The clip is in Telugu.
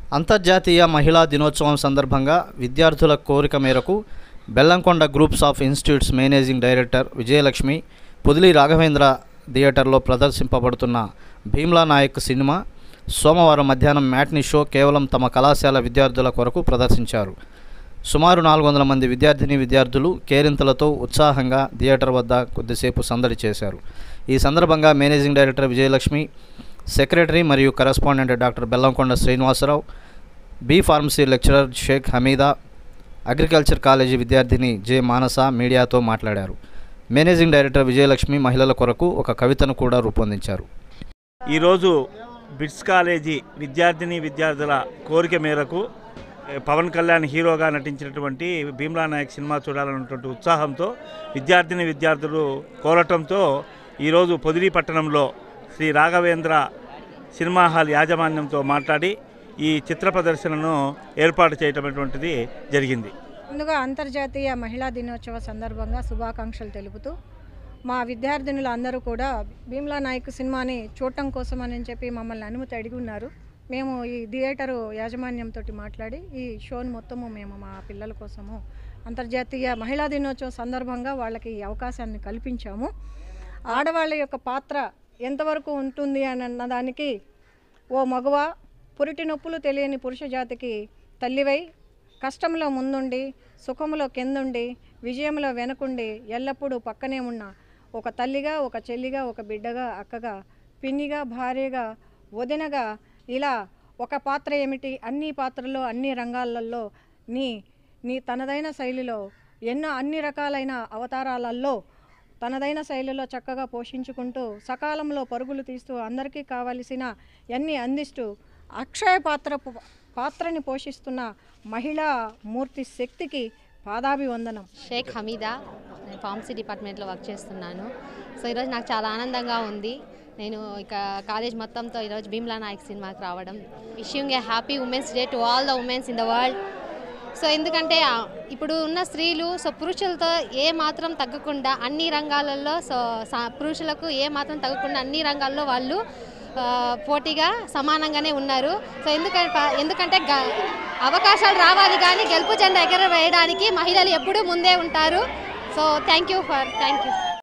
అంతర్జాతీయ మహిళా దినోత్సవం సందర్భంగా విద్యార్థుల కోరిక మేరకు Bellamkonda groups of institutes managing director Vijayalakshmi Podili Raghavendra థియేటర్లో ప్రదర్శింపబడుతున్న భీమ్లా నాయక్ సినిమా సోమవారం మధ్యాహ్నం మ్యాట్నీ షో కేవలం తమ కళాశాల విద్యార్థుల కొరకు ప్రదర్శించారు సుమారు నాలుగు వందల మంది విద్యార్థిని విద్యార్థులు కేరింతలతో ఉత్సాహంగా థియేటర్ వద్ద కొద్దిసేపు సందడి చేశారు ఈ సందర్భంగా మేనేజింగ్ డైరెక్టర్ విజయలక్ష్మి సెక్రటరీ మరియు correspondent doctor Bellamkonda Srinivasarao B pharmacy lecturer Sheikh Hameeda agriculture college విద్యార్థిని జె మానస మీడియాతో మాట్లాడారు మేనేజింగ్ డైరెక్టర్ విజయలక్ష్మి మహిళల కొరకు ఒక కవితను కూడా రూపొందించారు ఈరోజు బిట్స్ కాలేజీ విద్యార్థిని విద్యార్థుల కోరిక మేరకు ఏ, పవన్ కళ్యాణ్ హీరోగా నటించినటువంటి భీమ్లా నాయక్ సినిమా చూడాలన్నటువంటి ఉత్సాహంతో విద్యార్థిని విద్యార్థులు కోరటంతో ఈరోజు పొదిలి పట్టణంలో శ్రీ రాఘవేంద్ర సినిమా హాల్ యాజమాన్యంతో మాట్లాడి ఈ చిత్ర ప్రదర్శనను ఏర్పాటు చేయటమైనటువంటిది జరిగింది ముందుగా అంతర్జాతీయ మహిళా దినోత్సవ సందర్భంగా శుభాకాంక్షలు తెలుపుతూ మా విద్యార్థినులు అందరూ కూడా భీమ్లా నాయక్ సినిమాని చూడటం కోసం అని చెప్పి మమ్మల్ని అనుమతి అడిగి ఉన్నారు మేము ఈ థియేటరు యాజమాన్యంతో మాట్లాడి ఈ షోని మొత్తము మేము మా పిల్లల కోసము అంతర్జాతీయ మహిళా దినోత్సవం సందర్భంగా వాళ్ళకి ఈ అవకాశాన్ని కల్పించాము ఆడవాళ్ళ యొక్క పాత్ర ఎంతవరకు ఉంటుంది అని అన్నదానికి ఓ మగవ పురిటి నొప్పులు తెలియని పురుష జాతికి తల్లివై కష్టంలో ముందుండి సుఖంలో కిందుండి విజయంలో వెనకుండి ఎల్లప్పుడూ పక్కనే ఉన్న ఒక తల్లిగా ఒక చెల్లిగా ఒక బిడ్డగా అక్కగా పిన్నిగా భార్యగా వదినగా ఇలా ఒక పాత్ర ఏమిటి అన్ని పాత్రల్లో అన్ని రంగాలలో నీ నీ తనదైన శైలిలో ఎన్నో అన్ని రకాలైన అవతారాలలో తనదైన శైలిలో చక్కగా పోషించుకుంటూ సకాలంలో పరుగులు తీస్తూ అందరికీ కావలసిన అన్ని అందిస్తూ అక్షయ పాత్ర పాత్రని పోషిస్తున్న మహిళా మూర్తి శక్తికి పాదాభివందనం షేక్ హమీదా నేను ఫార్మసీ డిపార్ట్మెంట్లో వర్క్ చేస్తున్నాను సో ఈరోజు నాకు చాలా ఆనందంగా ఉంది నేను ఇక కాలేజ్ మొత్తంతో ఈరోజు భీమ్లా నాయక్ సినిమాకి రావడం wishing a happy women's day to all the women's in the world so ఎందుకంటే ఆ, ఇప్పుడు ఉన్న స్త్రీలు సో పురుషులతో ఏ మాత్రం తగ్గకుండా అన్ని రంగాలలో సో సా- పురుషులకు ఏ మాత్రం తగ్గకుండా అన్ని రంగాల్లో వాళ్ళు ఆ, పోటీగా సమానంగానే ఉన్నారు సో ఎందుకంటే ఎందుకంటే గ- అవకాశాలు రావాలి కానీ గెలుపు జెండా ఎగర వేయడానికి మహిళలు ఎప్పుడూ ముందే ఉంటారు so thank you for thank you